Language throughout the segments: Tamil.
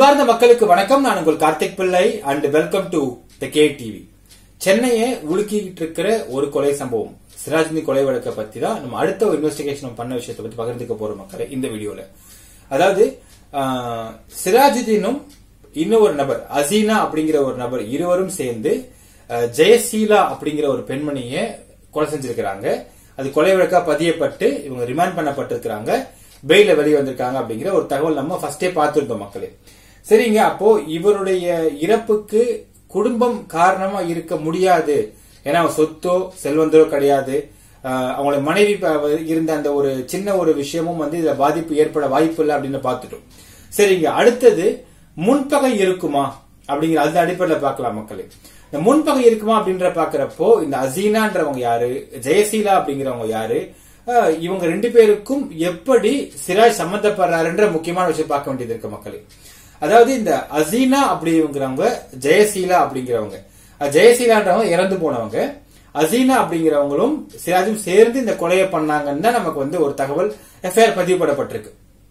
அன்பார்ந்த மக்களுக்கு வணக்கம் நான் உங்கள் Karthik Pillai and welcome to the K TV சென்னையை உலுக்கிட்டு இருக்கிற ஒரு கொலை சம்பவம் சிராஜினி கொலை வழக்கை பத்தி தான் நம்ம அடுத்த ஒரு இன்வெஸ்டிகேஷன் பண்ண விஷயத்தை பத்தி பகிர்ந்துக்க போறோம் மக்களை இந்த வீடியோல அதாவது ஆஹ், சிராஜுதீனும் இன்னும் ஒரு நபர் அசீனா அப்படிங்கிற ஒரு நபர் இருவரும் சேர்ந்து ஆஹ், ஜெயசீலா அப்படிங்கிற ஒரு பெண்மணியை கொலை செஞ்சிருக்கிறாங்க அது கொலை வழக்கா பதியப்பட்டு இவங்க ரிமாண்ட் பண்ணப்பட்டிருக்கிறாங்க பெயில வெளியே வந்திருக்காங்க அப்படிங்கிற ஒரு தகவல் நம்ம ஃபர்ஸ்டே பார்த்திருந்தோம் மக்களே சரிங்க அப்போ இவருடைய இறப்புக்கு குடும்பம் காரணமா இருக்க முடியாது ஏன்னா அவங்க சொத்தோ செல்வந்தரோ கிடையாது ஆஹ் அவங்களோட மனைவி ப- இருந்த அந்த ஒரு சின்ன ஒரு விஷயமும் வந்து இதுல பாதிப்பு ஏற்பட வாய்ப்பு இல்லை அப்படின்னு பார்த்துட்டோம் சரிங்க அடுத்தது முன்பகை இருக்குமா அப்படிங்கிற அந்த அடிப்படையில் பார்க்கலாம் மக்களே இந்த முன்பகை இருக்குமா அப்படின்ற பாக்குறப்போ இந்த அசீனான்றவங்க யாரு ஜெயசீலா அப்படிங்கிறவங்க யாரு ஆஹ் இவங்க ரெண்டு பேருக்கும் எப்படி சிராஜ் சம்பந்தப்படுறாருன்ற முக்கியமான விஷயம் பார்க்க வேண்டியது இருக்கு மக்களே அதாவது இந்த அசீனா அப்படிங்கிறவங்க ஜெயசீலா அப்படிங்கிறவங்க அஹ் ஜெயசீலான்றவங்க இறந்து போனவங்க அசீனா அப்படிங்கிறவங்களும் சிராஜும் சேர்ந்து இந்த கொலையை பண்ணாங்கன்னு தான் நமக்கு வந்து ஒரு தகவல் எஃப்ஐஆர் பதிவுபடப்பட்டிருக்கு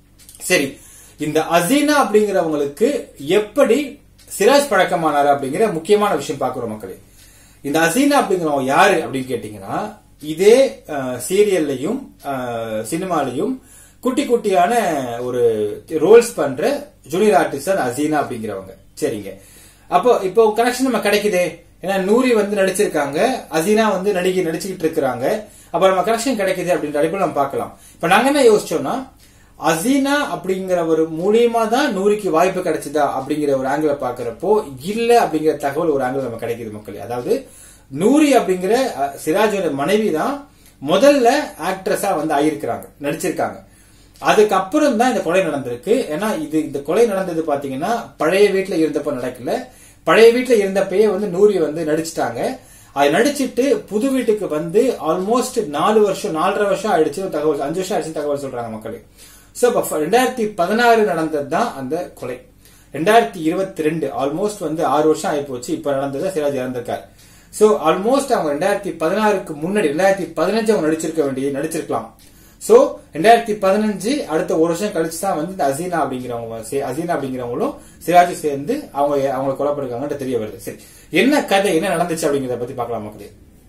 சரி இந்த அசீனா அப்படிங்கிறவங்களுக்கு எப்படி சிராஜ் பழக்கமானாரு அப்படிங்கிற முக்கியமான விஷயம் பார்க்கிறோம் மக்களே இந்த அசீனா அப்படிங்கிறவங்க யாரு அப்படின்னு கேட்டீங்கன்னா இதே சீரியல்லையும் சினிமாலையும் குட்டி குட்டியான ஒரு ரோல்ஸ் பண்ற ஜூனியர் ஆர்டிஸ்ட் தான் அசீனா அப்படிங்கிறவங்க சரிங்க அப்போ இப்போ கனெக்ஷன் நம்ம கிடைக்குதே ஏன்னா நூரி வந்து நடிச்சிருக்காங்க அசீனா வந்து நடிகை நடிச்சுக்கிட்டு இருக்கிறாங்க அப்ப நம்ம கனெக்ஷன் கிடைக்குது அப்படின்ற அடிப்படையில் நம்ம பார்க்கலாம் இப்ப நாங்க என்ன யோசிச்சோம்னா அசீனா அப்படிங்கிற ஒரு மூலியமா தான் நூறிக்கு வாய்ப்பு கிடைச்சதா அப்படிங்கிற ஒரு ஆங்கிள பாக்குறப்போ இல்ல அப்படிங்கிற தகவல் ஒரு ஆங்கிள் நம்ம கிடைக்குது மக்களே அதாவது நூரி அப்படிங்கிற அஹ், சிராஜோட மனைவி தான் முதல்ல ஆக்ட்ரஸா வந்து ஆயிருக்கிறாங்க நடிச்சிருக்காங்க அதுக்கப்புறம் தான் இந்த கொலை நடந்திருக்கு ஏன்னா இது இந்த கொலை நடந்தது பாத்தீங்கன்னா பழைய வீட்டுல இருந்தப்ப நடக்கல பழைய வீட்டுல இருந்தப்பயே வந்து நூரி வந்து நடிச்சிட்டாங்க அது நடிச்சிட்டு புது வீட்டுக்கு வந்து ஆல்மோஸ்ட் நாலு வருஷம் நாலரை வருஷம் ஆயிடுச்சு ஒரு தகவல் அஞ்சு வருஷம் ஆயிடுச்சு தகவல் சொல்றாங்க மக்களே சோ இப்ப ரெண்டாயிரத்தி பதினாறு நடந்தது தான் அந்த கொலை ரெண்டாயிரத்தி இருபத்தி ரெண்டு ஆல்மோஸ்ட் வந்து ஆறு வருஷம் ஆகி போச்சு இப்ப நடந்தது சிராஜ் இறந்திருக்காரு சோ ஆல்மோஸ்ட் அவங்க ரெண்டாயிரத்தி பதினாறுக்கு முன்னாடி ரெண்டாயிரத்தி பதினஞ்சு அவங்க நடிச்சிருக்க வேண்டிய நடிச்சிருக்கலாம் சோ ரெண்டாயிரத்தி பதினஞ்சு அடுத்த ஒரு வருஷம் கழிச்சு தான் வந்து இந்த அசீனா அப்படிங்கிறவங்க சே- அசீனா அப்படிங்கிறவங்களும் சிராஜ் சேர்ந்து அவங்க அவங்க கொலை பண்ணிருக்காங்கன்ற தெரிய வருது சரி என்ன கதை என்ன நடந்துச்சு அப்படிங்கறத பத்தி பார்க்கலாம் மக்களே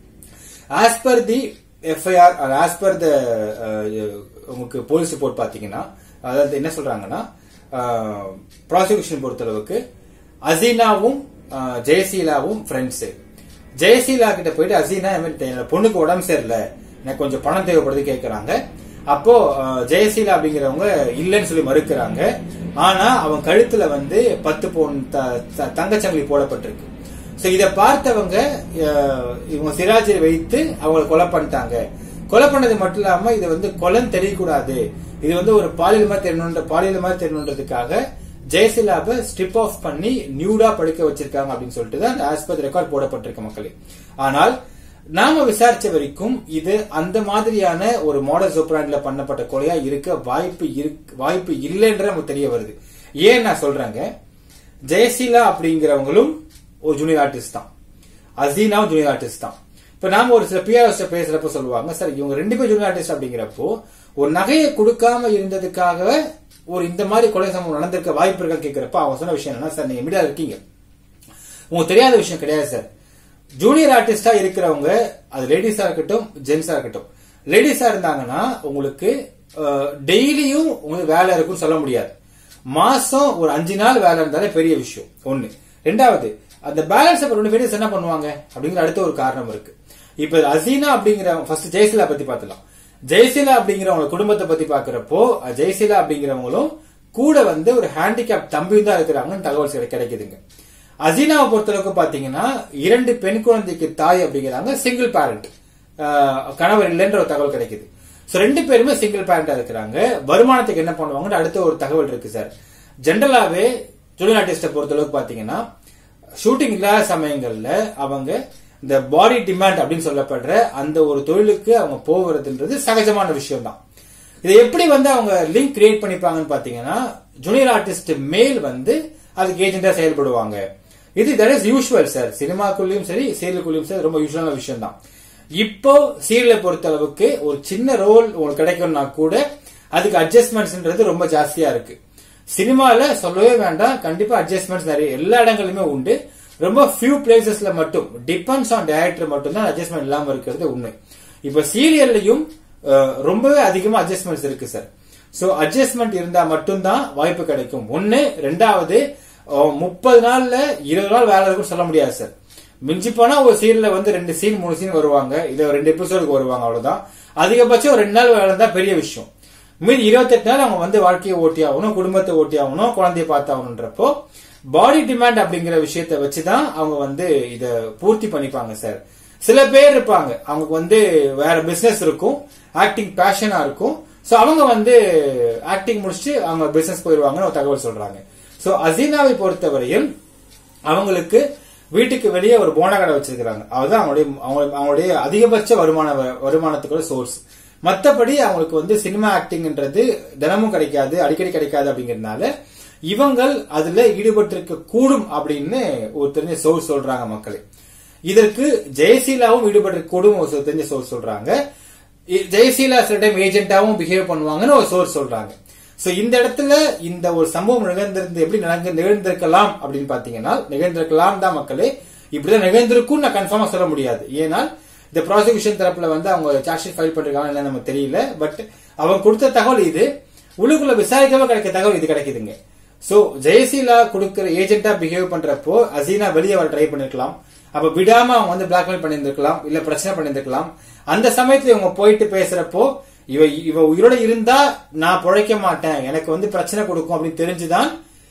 as per the FIR as per the உங்களுக்கு போலீஸ் ரிப்போர்ட் பாத்தீங்கன்னா அதாவது என்ன சொல்றாங்கன்னா ப்ராசிக்யூஷன் பொறுத்தளவுக்கு அசீனாவும் அஹ், ஜெயசீலாவும் ஃப்ரெண்ட்ஸ் ஜெயசீலா கிட்ட போயிட்டு அசீனா இந்த மாதிரி என்னோட பொண்ணுக்கு உடம்பு சரியில்லை எனக்கு கொஞ்சம் பணம் தேவைப்படுது கேக்குறாங்க அப்போ அஹ், ஜெயசீலா அப்படிங்கிறவங்க இல்லைன்னு சொல்லி மறுக்கிறாங்க ஆனா அவன் கழுத்துல வந்து பத்து பவுன் த- த- தங்கச்சங்கிலி போடப்பட்டிருக்கு சோ இத பார்த்தவங்க அஹ், இவங்க சிராஜை வைத்து அவங்களை கொலை பண்ணிட்டாங்க கொலை பண்ணது மட்டும் இல்லாம இது வந்து கொலைன்னு தெரியக்கூடாது இது வந்து ஒரு பாலியல் மாதிரி தெரியணுன்ற பாலியல் மாதிரி தெரியணுன்றதுக்காக ஜெயசிலாப ஸ்ட்ரிப் ஆஃப் பண்ணி நியூடா படுக்க வச்சிருக்காங்க அப்படின்னு சொல்லிட்டு தான் அந்த ஆஸ்பத்திரி ரெக்கார்ட் போடப்பட்டிருக்கு மக்களே ஆனால் நாம விசாரிச்ச வரைக்கும் இது அந்த மாதிரியான ஒரு மாடல் சூப்பராண்ட்ல பண்ணப்பட்ட கொலையா இருக்க வாய்ப்பு இருக்கு வாய்ப்பு இல்லைன்ற நமக்கு தெரிய வருது ஏன் நான் சொல்றேங்க ஜெயசீலா அப்படிங்கிறவங்களும் ஒரு ஜூனியர் ஆர்டிஸ்ட் தான் அசீனாவும் ஜூனியர் ஆர்டிஸ்ட் தான் இப்ப நாம ஒரு சில பிஆர்எஸ் பேசுறப்ப சொல்லுவாங்க சார் இவங்க ரெண்டு பேரும் ஜூனியர் ஆர்டிஸ்ட் அப்படிங்கிறப்போ ஒரு நகையை கொடுக்காம இருந்ததுக்காக ஒரு இந்த மாதிரி கொலை சம்பவம் நடந்திருக்க வாய்ப்பு இருக்கா கேட்கிறப்ப அவங்க சொன்ன விஷயம் என்னன்னா சார் நீங்க மீடியா இருக்கீங்க உங்களுக்கு தெரியாத விஷயம் கிடையாது சார் ஜூனியர் ஆர்டிஸ்டா இருக்கிறவங்க அது லேடிஸா இருக்கட்டும் ஜென்ஸா இருக்கட்டும் லேடிஸா இருந்தாங்கன்னா உங்களுக்கு டெய்லியும் உங்களுக்கு வேலை இருக்கும்னு சொல்ல முடியாது மாசம் ஒரு அஞ்சு நாள் வேலை இருந்தாலே பெரிய விஷயம் ஒண்ணு ரெண்டாவது அந்த பேலன்ஸ் அப்புறம் லேடிஸ் என்ன பண்ணுவாங்க அப்படிங்கிற அடுத்த ஒரு காரணம் இருக்கு இப்ப அசீனா அப்படிங்கிற ஃபர்ஸ்ட் ஜெயசீலா பத்தி பார்த்துலாம் ஜெயசீலா அப்படிங்கிறவங்க குடும்பத்தை பத்தி பாக்குறப்போ அஹ், ஜெயசீலா அப்படிங்கிறவங்களும் கூட வந்து ஒரு ஹேண்டிகேப் தம்பியும் தான் இருக்கிறாங்கன்னு தகவல் கிடை- கிடைக்குதுங்க அசீனாவை பொறுத்தளவுக்கு பாத்தீங்கன்னா இரண்டு பெண் குழந்தைக்கு தாய் அப்படிங்கிறாங்க சிங்கிள் பேரண்ட் கணவர் இல்லைன்ற ஒரு தகவல் கிடைக்குது சோ ரெண்டு பேருமே சிங்கிள் பேரண்டா இருக்கிறாங்க வருமானத்துக்கு என்ன பண்ணுவாங்கன்னு அடுத்த ஒரு தகவல் இருக்கு சார் ஜென்ரலாவே ஜூனியர் ஆர்டிஸ்ட பொறுத்தளவுக்கு பாத்தீங்கன்னா ஷூட்டிங் இல்லாத சமயங்கள்ல அவங்க இந்த பாடி டிமாண்ட் அப்படின்னு சொல்லப்படுற அந்த ஒரு தொழிலுக்கு அவங்க போகிறதுன்றது சகஜமான விஷயம் தான் இதை எப்படி வந்து அவங்க லிங்க் கிரியேட் பண்ணிப்பாங்கன்னு பாத்தீங்கன்னா ஜூனியர் ஆர்டிஸ்ட் மேல் வந்து அதுக்கு ஏஜென்டா செயல்படுவாங்க இது தட் இஸ் யூஷுவல் சார் சினிமாக்குள்ளயும் சரி சீரியலுக்குள்ளயும் சரி ரொம்ப யூஸ்வலான விஷயம் தான் இப்போ சீரியலை பொறுத்த அளவுக்கு ஒரு சின்ன ரோல் உங்களுக்கு கிடைக்கும்னா கூட அதுக்கு அட்ஜஸ்ட்மெண்ட்ஸ்ன்றது ரொம்ப ஜாஸ்தியா இருக்கு சினிமால சொல்லவே வேண்டாம் கண்டிப்பா அட்ஜஸ்ட்மெண்ட்ஸ் நிறைய எல்லா இடங்களிலுமே உண்டு ரொம்ப ஃபியூ பிளேசஸ்ல மட்டும் டிபெண்ட்ஸ் ஆன் டைரக்டர் மட்டும் தான் அட்ஜஸ்ட்மெண்ட் இல்லாம இருக்கிறது உண்மை இப்ப சீரியல்லையும் அஹ், ரொம்பவே அதிகமா அட்ஜஸ்ட்மெண்ட்ஸ் இருக்கு சார் சோ அட்ஜஸ்ட்மெண்ட் இருந்தா மட்டும்தான் வாய்ப்பு கிடைக்கும் ஒண்ணு ரெண்டாவது முப்பது நாள்ல இருபது நாள் வேலை இருக்குன்னு சொல்ல முடியாது சார் மிஞ்சி போனா ஒரு சீன்ல வந்து ரெண்டு சீன் மூணு சீன் வருவாங்க இது ரெண்டு எபிசோடுக்கு வருவாங்க அவ்வளவுதான் அதிகபட்சம் ஒரு ரெண்டு நாள் வேலை தான் பெரிய விஷயம் மீதி இருபத்தெட்டு நாள் அவங்க வந்து வாழ்க்கையை ஓட்டி ஆகணும் குடும்பத்தை ஓட்டி ஆகணும் குழந்தைய பார்த்தாகணுன்றப்போ பாடி டிமாண்ட் அப்படிங்கிற விஷயத்த வச்சுதான் அவங்க வந்து இத பூர்த்தி பண்ணிப்பாங்க சார் சில பேர் இருப்பாங்க அவங்களுக்கு வந்து வேற பிசினஸ் இருக்கும் ஆக்டிங் பேஷனா இருக்கும் சோ அவங்க வந்து ஆக்டிங் முடிச்சுட்டு அவங்க பிசினஸ் போயிருவாங்கன்னு ஒரு தகவல் சொல்றாங்க சோ அசீனாவை பொறுத்தவரையில் அவங்களுக்கு வீட்டுக்கு வெளியே ஒரு போனா கடை வச்சிருக்காங்க அதுதான் அவங்களுடைய அவங்க- அவங்களுடைய அதிகபட்ச வருமான வருமானத்துக்குள்ள சோர்ஸ் மத்தபடி அவங்களுக்கு வந்து சினிமா ஆக்டிங்ன்றது தினமும் கிடைக்காது அடிக்கடி கிடைக்காது அப்படிங்கறதுனால இவங்கள் அதுல ஈடுபட்டிருக்க கூடும் அப்படின்னு ஒரு தெரிஞ்ச சோர்ஸ் சொல்றாங்க மக்களே இதற்கு ஜெயசீலாவும் ஈடுபட்டிருக்க கூடும் ஒரு தெரிஞ்ச சோர்ஸ் சொல்றாங்க இ- ஜெயசீலா சில டைம் ஏஜென்ட்டாவும் பிஹேவ் பண்ணுவாங்கன்னு ஒரு சோர்ஸ் சொல்றாங்க சோ இந்த இடத்துல இந்த ஒரு சம்பவம் நிகழ்ந்திருந்து எப்படி நடந்து நிகழ்ந்திருக்கலாம் அப்படின்னு பாத்தீங்கன்னா நிகழ்ந்திருக்கலாம் தான் மக்களே இப்படிதான் நிகழ்ந்திருக்கும் நான் கன்ஃபார்மா சொல்ல முடியாது ஏனால் இந்த ப்ராசிக்யூஷன் தரப்புல வந்து அவங்க சார்ஜ் ஷீட் ஃபைல் பண்ணிருக்காங்க இல்ல நமக்கு தெரியல பட் அவங்க கொடுத்த தகவல் இது உள்ளுக்குள்ள விசாரிக்காம கிடைக்க தகவல் இது கிடைக்குதுங்க சோ ஜெயசீலா கொடுக்கிற ஏஜென்ட்டா பிஹேவ் பண்றப்போ அசீனா வெளியே வர ட்ரை பண்ணிருக்கலாம் அப்ப விடாம அவங்க வந்து பிளாக்மெயில் பண்ணியிருந்திருக்கலாம் இல்ல பிரச்சனை பண்ணியிருந்திருக்கலாம் அந்த சமயத்துல இவங்க போயிட்டு பேசுறப்போ இவ இவ உயிரோட இருந்தா நான் பிழைக்க மாட்டேன் எனக்கு வந்து பிரச்சனை கொடுக்கும் அப்படின்னு தெரிஞ்சுதான்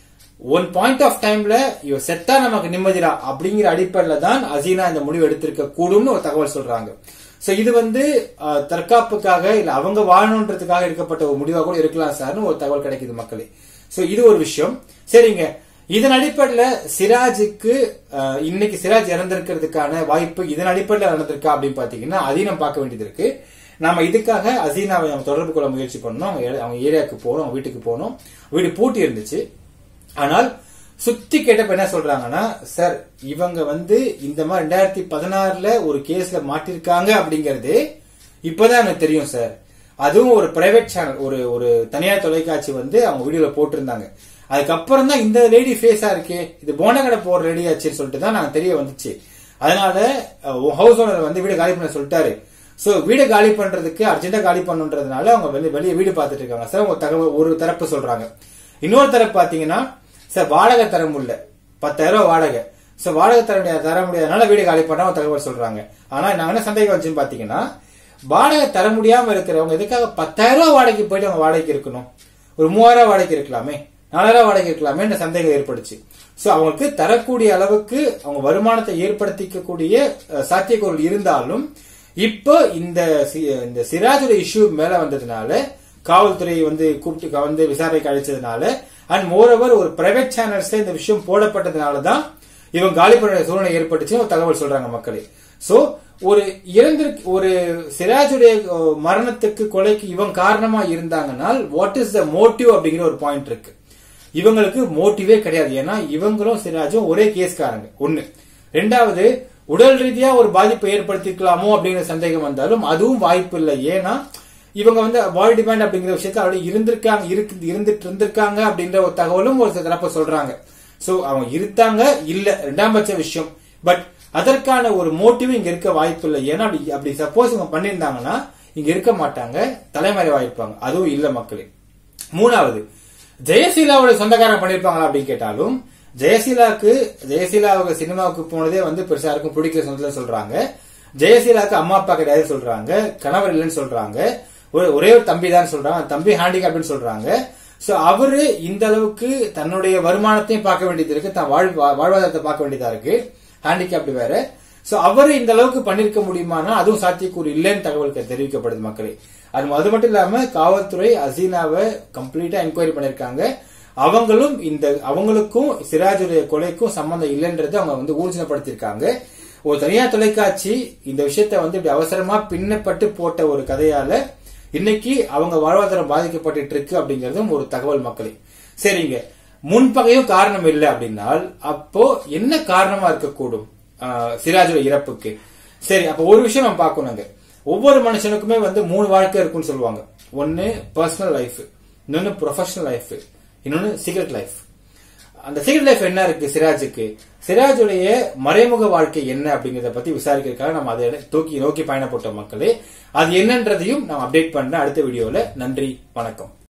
ஒன் பாயிண்ட் ஆஃப் டைம்ல இவ செத்தா நமக்கு நிம்மதிடா அப்படிங்கிற அடிப்படையில தான் அசீனா இந்த முடிவு எடுத்திருக்க கூடும்னு ஒரு தகவல் சொல்றாங்க சோ இது வந்து அஹ், தற்காப்புக்காக இல்ல அவங்க வாழணுன்றதுக்காக எடுக்கப்பட்ட ஒரு முடிவா கூட இருக்கலாம் சார்னு ஒரு தகவல் கிடைக்குது மக்களே சோ இது ஒரு விஷயம் சரிங்க இதன் அடிப்படையில சிராஜுக்கு அஹ், இன்னைக்கு சிராஜ் இறந்திருக்கிறதுக்கான வாய்ப்பு இதன் அடிப்படையில நடந்திருக்கா அப்படின்னு பாத்தீங்கன்னா அதையும் நம்ம பார்க்க வேண்டியது இருக்கு நாம இதுக்காக அசீனாவை நம்ம தொடர்பு கொள்ள முயற்சி பண்ணோம் அவங்க ஏ- அவங்க ஏரியாவுக்கு போனோம் அவங்க வீட்டுக்கு போனோம் வீடு பூட்டி இருந்துச்சு ஆனால் சுத்தி கேட்டப்ப என்ன சொல்றாங்கன்னா சார் இவங்க வந்து இந்த மாதிரி ரெண்டாயிரத்தி பதினாறுல ஒரு கேஸ்ல மாட்டிருக்காங்க அப்படிங்கறது இப்பதான் எனக்கு தெரியும் சார் அதுவும் ஒரு பிரைவேட் சேனல் ஒரு ஒரு தனியார் தொலைக்காட்சி வந்து அவங்க வீடியோல போட்டிருந்தாங்க அதுக்கப்புறம் தான் இந்த லேடி ஃபேஸா இருக்கே இது போனகடை போற லேடி ஆச்சுன்னு சொல்லிட்டு தான் நான் தெரிய வந்துச்சு அதனால ஹவுஸ் ஓனர் வந்து வீடு காலி பண்ண சொல்லிட்டாரு சோ வீடு காலி பண்றதுக்கு அர்ஜென்டா காலி பண்ணுன்றதுனால அவங்க வெளியே வெளியே வீடு பார்த்துட்டு இருக்காங்க சார் உங்க தகவல் ஒரு தரப்பு சொல்றாங்க இன்னொரு தரப்பு பாத்தீங்கன்னா சார் வாடகை தர முடியல பத்தாயிரம் ரூபாய் வாடகை சோ வாடகை தர முடியாது தர முடியாதனால வீடு காலி பண்ண ஒரு தகவல் சொல்றாங்க ஆனா நாங்க என்ன சந்தேகம் வச்சுன்னு பாத்தீங்கன்னா வாடகை தர முடியாம இருக்கிறவங்க எதுக்காக பத்தாயிரம் ரூபாய் வாடகைக்கு போயிட்டு அவங்க வாடகைக்கு இருக்கணும் ஒரு மூவாயிரம் ரூபாய் வாடகைக்கு இருக்கலாமே நாலாயிரம் வாடகை இருக்கலாமே என்ற சந்தேகம் ஏற்படுச்சு சோ அவங்களுக்கு தரக்கூடிய அளவுக்கு அவங்க வருமானத்தை ஏற்படுத்திக்கக்கூடிய அஹ், சாத்தியக்கூறுகள் இருந்தாலும் இப்போ இந்த சி- இந்த சிராஜோட இஷ்யூ மேல வந்ததுனால காவல்துறை வந்து கூப்பிட்டு வந்து விசாரணைக்கு அழைச்சதுனால அண்ட் மோரோவர் ஒரு பிரைவேட் சேனல்ஸ்ல இந்த விஷயம் போடப்பட்டதுனால தான் இவங்க காலி பண்ண சூழ்நிலை ஏற்பட்டுச்சுன்னு ஒரு தகவல் சொல்றாங்க மக்களே சோ ஒரு இறந்து ஒரு சிராஜுடைய அஹ், மரணத்துக்கு கொலைக்கு இவங்க காரணமா இருந்தாங்கன்னால் வாட் இஸ் த மோட்டிவ் அப்படிங்கிற ஒரு பாயிண்ட் இருக்கு இவங்களுக்கு மோட்டிவே கிடையாது ஏன்னா இவங்களும் சிராஜும் ஒரே கேஸ்காரங்க ஒண்ணு ரெண்டாவது உடல் ரீதியா ஒரு பாதிப்பை ஏற்படுத்திக்கலாமோ அப்படிங்கிற சந்தேகம் வந்தாலும் அதுவும் வாய்ப்பு இல்லை ஏன்னா இவங்க வந்து பாடி டிமாண்ட் அப்படிங்கிற விஷயத்த ஆல்ரெடி இருந்திருக்காங்க இருக்கு இருந்துட்டு இருந்திருக்காங்க அப்படின்ற ஒரு தகவலும் ஒரு சில தரப்ப சொல்றாங்க சோ அவங்க இருத்தாங்க இல்ல ரெண்டாம் பட்ச விஷயம் பட் அதற்கான ஒரு மோட்டிவ் இங்க இருக்க வாய்ப்பு இல்லை ஏன்னா அப்படி அப்படி சப்போஸ் இவங்க பண்ணியிருந்தாங்கன்னா இங்க இருக்க மாட்டாங்க தலைமறைவாயிருப்பாங்க அதுவும் இல்ல மக்களே மூணாவது ஜெயசீலாவோட சொந்தக்காரன் பண்ணிருப்பாங்களா அப்படின்னு கேட்டாலும் ஜெயசீலாவுக்கு ஜெயசீலா அவங்க சினிமாவுக்கு போனதே வந்து பெருசா இருக்கும் பிடிக்கிற சொந்தத்துல சொல்றாங்க ஜெயசீலாவுக்கு அம்மா அப்பா கிடையாது சொல்றாங்க கணவர் இல்லைன்னு சொல்றாங்க ஒரு ஒரே ஒரு தம்பி தான் சொல்றாங்க அந்த தம்பி ஹேண்டிகேப்னு சொல்றாங்க சோ அவரு இந்த அளவுக்கு தன்னுடைய வருமானத்தையும் பார்க்க வேண்டியது இருக்கு தான் வாழ் வாழ்வாதாரத்தை பார்க்க வேண்டியதா இருக்கு ஹேண்டிகேப்ட் வேற சோ அவரு இந்த அளவுக்கு பண்ணிருக்க முடியுமானா அதுவும் சாத்தியக்கூறு இல்லைன்னு தகவல் தெரிவிக்கப்படுது மக்களே அது அது மட்டும் இல்லாம காவல்துறை அசீனாவை கம்ப்ளீட்டா என்கொயரி பண்ணிருக்காங்க அவங்களும் இந்த அவங்களுக்கும் சிராஜுடைய கொலைக்கும் சம்பந்தம் இல்லைன்றது அவங்க வந்து ஊர்ஜினப்படுத்திருக்காங்க ஒரு தனியார் தொலைக்காட்சி இந்த விஷயத்த வந்து இப்படி அவசரமா பின்னப்பட்டு போட்ட ஒரு கதையால இன்னைக்கு அவங்க வாழ்வாதாரம் பாதிக்கப்பட்டு இருக்கு அப்படிங்கறதும் ஒரு தகவல் மக்களே சரிங்க முன்பகையும் காரணம் இல்லை அப்படின்னால் அப்போ என்ன காரணமா இருக்கக்கூடும் ஆஹ் சிராஜோட இறப்புக்கு சரி அப்ப ஒரு விஷயம் நம்ம பார்க்கணுங்க ஒவ்வொரு மனுஷனுக்குமே வந்து மூணு வாழ்க்கை இருக்குன்னு சொல்லுவாங்க ஒன்னு பர்சனல் லைஃப் இன்னொன்னு ப்ரொஃபஷனல் லைஃப் இன்னொன்னு சீக்ரெட் லைஃப் அந்த சீக்ரெட் லைஃப் என்ன இருக்கு சிராஜுக்கு சிராஜுடைய மறைமுக வாழ்க்கை என்ன அப்படிங்கறத பத்தி விசாரிக்கிறதுக்காக நம்ம அதை தூக்கி நோக்கி பயணப்பட்ட மக்களே அது என்னன்றதையும் நான் அப்டேட் பண்றேன் அடுத்த வீடியோல நன்றி வணக்கம்